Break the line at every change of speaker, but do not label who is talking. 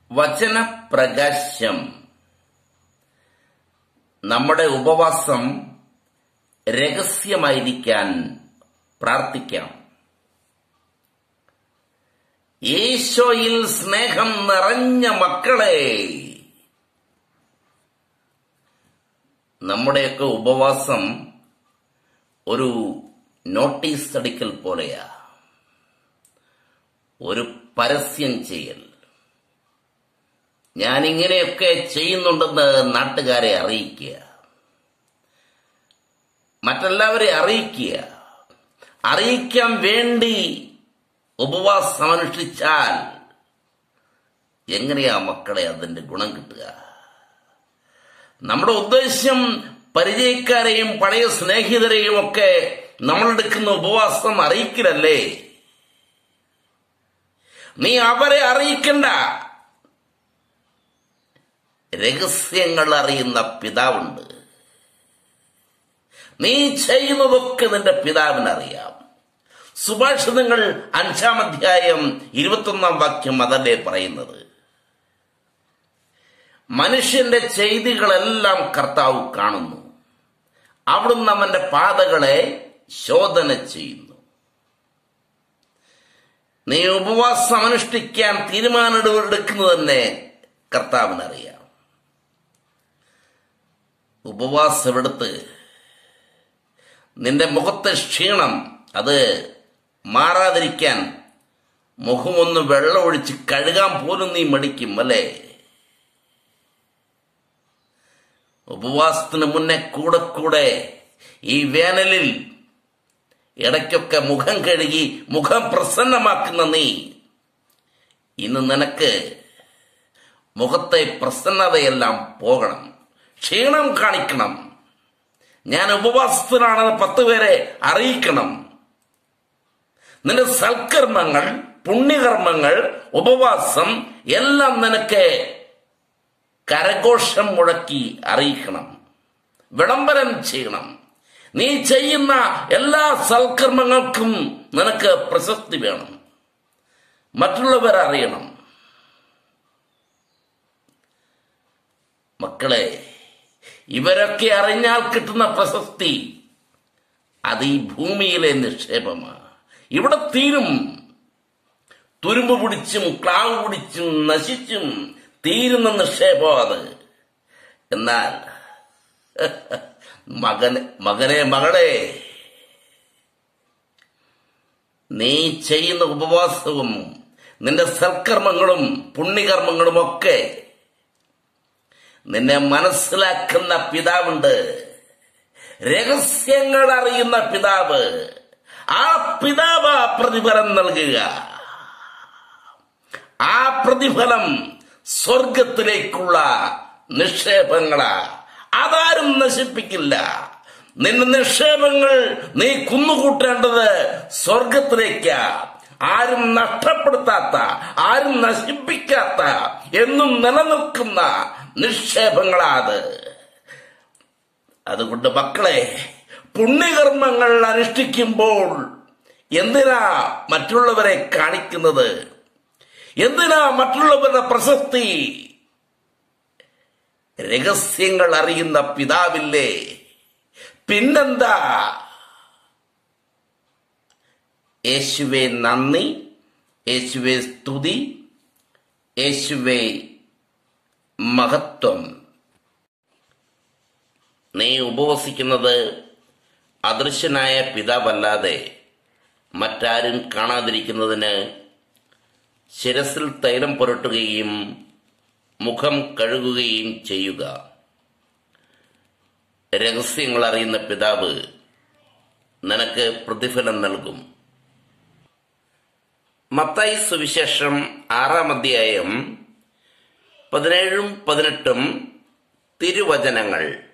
വചനപ്രകാശം നമ്മുടെ ഉപവാസം രഹസ്യമായിരിക്കാൻ പ്രാർത്ഥിക്കാം ഈശോയിൽ സ്നേഹം നിറഞ്ഞ മക്കളെ നമ്മുടെയൊക്കെ ഉപവാസം ഒരു നോട്ടീസ് അടിക്കൽ പോലെയാ ഒരു പരസ്യം ചെയ്യൽ ഞാൻ ഇങ്ങനെയൊക്കെ ചെയ്യുന്നുണ്ടെന്ന് നാട്ടുകാരെ അറിയിക്കുക മറ്റെല്ലാവരെ അറിയിക്കുക അറിയിക്കാൻ വേണ്ടി ഉപവാസം അനുഷ്ഠിച്ചാൽ എങ്ങനെയാ മക്കളെ അതിന്റെ ഗുണം കിട്ടുക നമ്മുടെ ഉദ്ദേശ്യം പരിചയക്കാരെയും പഴയ സ്നേഹിതരെയും ഒക്കെ നമ്മളെടുക്കുന്ന ഉപവാസം അറിയിക്കലല്ലേ നീ അവരെ അറിയിക്കണ്ട രഹസ്യങ്ങൾ അറിയുന്ന പിതാവുണ്ട് നീ ചെയ്യുന്നതൊക്കെ നിന്റെ പിതാവിനറിയാം സുഭാഷിതങ്ങൾ അഞ്ചാം അധ്യായം ഇരുപത്തൊന്നാം വാക്യം അതല്ലേ പറയുന്നത് മനുഷ്യന്റെ ചെയ്തികളെല്ലാം കർത്താവ് കാണുന്നു അവിടുന്ന് അവന്റെ പാതകളെ ശോധന ചെയ്യുന്നു നീ ഉപവാസം അനുഷ്ഠിക്കാൻ തീരുമാനമെടുക്കുന്നത് തന്നെ കർത്താവിനറിയാം ഉപവാസമെടുത്ത് നിന്റെ മുഖത്തെ ക്ഷീണം അത് മാറാതിരിക്കാൻ മുഖമൊന്ന് വെള്ളം ഒഴിച്ച് കഴുകാൻ പോലും നീ മടിക്കും അല്ലേ ഉപവാസത്തിന് മുന്നേ കൂടെ കൂടെ ഈ വേനലിൽ ഇടയ്ക്കൊക്കെ മുഖം കഴുകി മുഖം പ്രസന്നമാക്കുന്ന നീ ഇന്ന് നിനക്ക് മുഖത്തെ പ്രസന്നതയെല്ലാം പോകണം ക്ഷീണം കാണിക്കണം ഞാൻ ഉപവാസത്തിലാണെന്ന് പത്ത് പേരെ അറിയിക്കണം നിന്റെ സൽക്കർമ്മങ്ങൾ പുണ്യകർമ്മങ്ങൾ ഉപവാസം എല്ലാം നിനക്ക് കരഘോഷം മുഴക്കി അറിയിക്കണം വിളംബരം ചെയ്യണം നീ ചെയ്യുന്ന എല്ലാ സൽക്കർമ്മങ്ങൾക്കും നിനക്ക് പ്രശസ്തി വേണം മറ്റുള്ളവർ അറിയണം മക്കളെ ഇവരൊക്കെ അറിഞ്ഞാൽ കിട്ടുന്ന പ്രശസ്തി അത് ഈ ഭൂമിയിലെ നിക്ഷേപമാണ് ഇവിടെ തീരും തുരുമ്പ് പിടിച്ചും ക്ലാവ് പിടിച്ചും നശിച്ചും തീരുന്ന നിക്ഷേപം അത് എന്നാൽ മകനെ മകനെ മകളെ നീ ചെയ്യുന്ന ഉപവാസവും നിന്റെ സൽക്കർമ്മങ്ങളും പുണ്യകർമ്മങ്ങളും ഒക്കെ നിന്നെ മനസ്സിലാക്കുന്ന പിതാവുണ്ട് രഹസ്യങ്ങൾ അറിയുന്ന പിതാവ് ആ പിതാവ് പ്രതിഫലം നൽകുക ആ പ്രതിഫലം സ്വർഗത്തിലേക്കുള്ള നിക്ഷേപങ്ങളാ അതാരും നശിപ്പിക്കില്ല നിന്റെ നിക്ഷേപങ്ങൾ നീ കുന്നുകൂട്ടേണ്ടത് സ്വർഗത്തിലേക്കാ ആരും നഷ്ടപ്പെടുത്താത്ത ആരും നശിപ്പിക്കാത്ത എന്നും നിലനിൽക്കുന്ന നിക്ഷേപങ്ങളാത് അതുകൊണ്ട് മക്കളെ പുണ്യകർമ്മങ്ങൾ അനുഷ്ഠിക്കുമ്പോൾ എന്തിനാ മറ്റുള്ളവരെ കാണിക്കുന്നത് എന്തിനാ മറ്റുള്ളവരുടെ പ്രശസ്തി രഹസ്യങ്ങൾ അറിയുന്ന പിതാവില്ലേ പിന്നെന്താ യേശുവെ നന്ദി യേശുവെ സ്തുതി യേശുവെ മഹത്വം നീ ഉപവസിക്കുന്നത് അദൃശ്യനായ പിതാവല്ലാതെ മറ്റാരും കാണാതിരിക്കുന്നതിന് ശിരസിൽ തൈലം പുരട്ടുകയും മുഖം കഴുകുകയും ചെയ്യുക രഹസ്യങ്ങൾ അറിയുന്ന പിതാവ് നിനക്ക് പ്രതിഫലം നൽകും മത്തായി സുവിശേഷം ആറാം അധ്യായം പതിനേഴും പതിനെട്ടും തിരുവചനങ്ങൾ